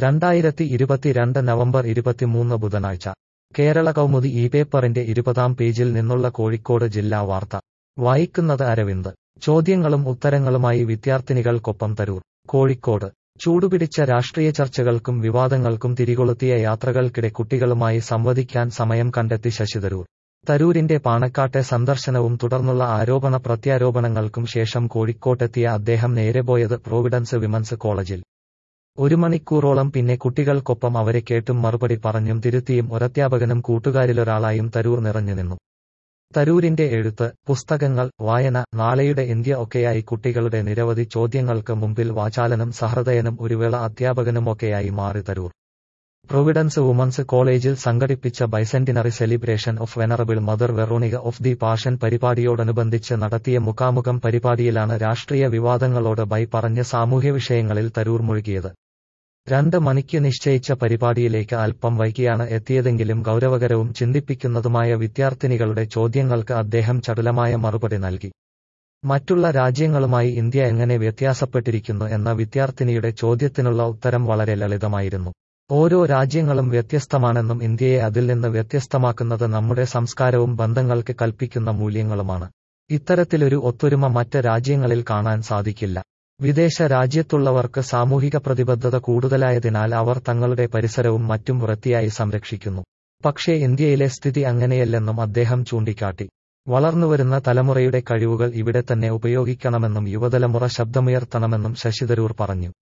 രണ്ടായിരത്തി ഇരുപത്തിരണ്ട് നവംബർ ഇരുപത്തിമൂന്ന് ബുധനാഴ്ച കേരള കൗമുദി ഈ പേപ്പറിന്റെ ഇരുപതാം പേജിൽ നിന്നുള്ള കോഴിക്കോട് ജില്ലാ വാർത്ത വായിക്കുന്നത് അരവിന്ദ് ചോദ്യങ്ങളും ഉത്തരങ്ങളുമായി വിദ്യാർത്ഥിനികൾക്കൊപ്പം തരൂർ കോഴിക്കോട് ചൂടുപിടിച്ച രാഷ്ട്രീയ ചർച്ചകൾക്കും വിവാദങ്ങൾക്കും തിരികൊളുത്തിയ യാത്രകൾക്കിടെ കുട്ടികളുമായി സംവദിക്കാൻ സമയം കണ്ടെത്തി ശശി തരൂർ തരൂരിന്റെ പാണക്കാട്ടെ സന്ദർശനവും തുടർന്നുള്ള ആരോപണ പ്രത്യാരോപണങ്ങൾക്കും ശേഷം കോഴിക്കോട്ടെത്തിയ അദ്ദേഹം നേരെ പോയത് പ്രോവിഡൻസ് വിമൻസ് കോളേജിൽ ഒരു മണിക്കൂറോളം പിന്നെ കുട്ടികൾക്കൊപ്പം അവരെ കേട്ടും മറുപടി പറഞ്ഞും തിരുത്തിയും ഒരധ്യാപകനും കൂട്ടുകാരിലൊരാളായും തരൂർ നിറഞ്ഞുനിന്നു തരൂരിന്റെ എഴുത്ത് പുസ്തകങ്ങൾ വായന നാളെയുടെ ഇന്ത്യ ഒക്കെയായി കുട്ടികളുടെ നിരവധി ചോദ്യങ്ങൾക്ക് മുമ്പിൽ വാചാലനും സഹൃദയനും ഒരു വേള അധ്യാപകനുമൊക്കെയായി മാറി തരൂർ പ്രൊവിഡൻസ് വുമൻസ് കോളേജിൽ സംഘടിപ്പിച്ച bicentenary celebration of venerable Mother Veronica of the Passion പരിപാടിയോടനുബന്ധിച്ച് നടത്തിയ മുഖാമുഖം പരിപാടിയിലാണ് രാഷ്ട്രീയ വിവാദങ്ങളോട് ബൈ പറഞ്ഞ് സാമൂഹ്യ വിഷയങ്ങളിൽ തരൂർ മുഴുകിയത് രണ്ട് മണിക്ക് നിശ്ചയിച്ച പരിപാടിയിലേക്ക് അല്പം വൈകിയാണ് എത്തിയതെങ്കിലും ഗൗരവകരവും ചിന്തിപ്പിക്കുന്നതുമായ വിദ്യാർത്ഥിനികളുടെ ചോദ്യങ്ങൾക്ക് അദ്ദേഹം ചടുലമായ മറുപടി നൽകി മറ്റുള്ള രാജ്യങ്ങളുമായി ഇന്ത്യ എങ്ങനെ വ്യത്യാസപ്പെട്ടിരിക്കുന്നു എന്ന വിദ്യാർത്ഥിനിയുടെ ചോദ്യത്തിനുള്ള ഉത്തരം വളരെ ലളിതമായിരുന്നു ഓരോ രാജ്യങ്ങളും വ്യത്യസ്തമാണെന്നും ഇന്ത്യയെ അതിൽ നിന്ന് വ്യത്യസ്തമാക്കുന്നത് നമ്മുടെ സംസ്കാരവും ബന്ധങ്ങൾക്ക് കൽപ്പിക്കുന്ന മൂല്യങ്ങളുമാണ് ഇത്തരത്തിലൊരു ഒത്തൊരുമ മറ്റ് രാജ്യങ്ങളിൽ കാണാൻ സാധിക്കില്ല വിദേശ രാജ്യത്തുള്ളവർക്ക് സാമൂഹിക പ്രതിബദ്ധത കൂടുതലായതിനാൽ അവർ തങ്ങളുടെ പരിസരവും മറ്റും വൃത്തിയായി സംരക്ഷിക്കുന്നു പക്ഷേ ഇന്ത്യയിലെ സ്ഥിതി അങ്ങനെയല്ലെന്നും അദ്ദേഹം ചൂണ്ടിക്കാട്ടി വളർന്നുവരുന്ന തലമുറയുടെ കഴിവുകൾ ഇവിടെ തന്നെ ഉപയോഗിക്കണമെന്നും യുവതലമുറ ശബ്ദമുയർത്തണമെന്നും ശശി തരൂർ പറഞ്ഞു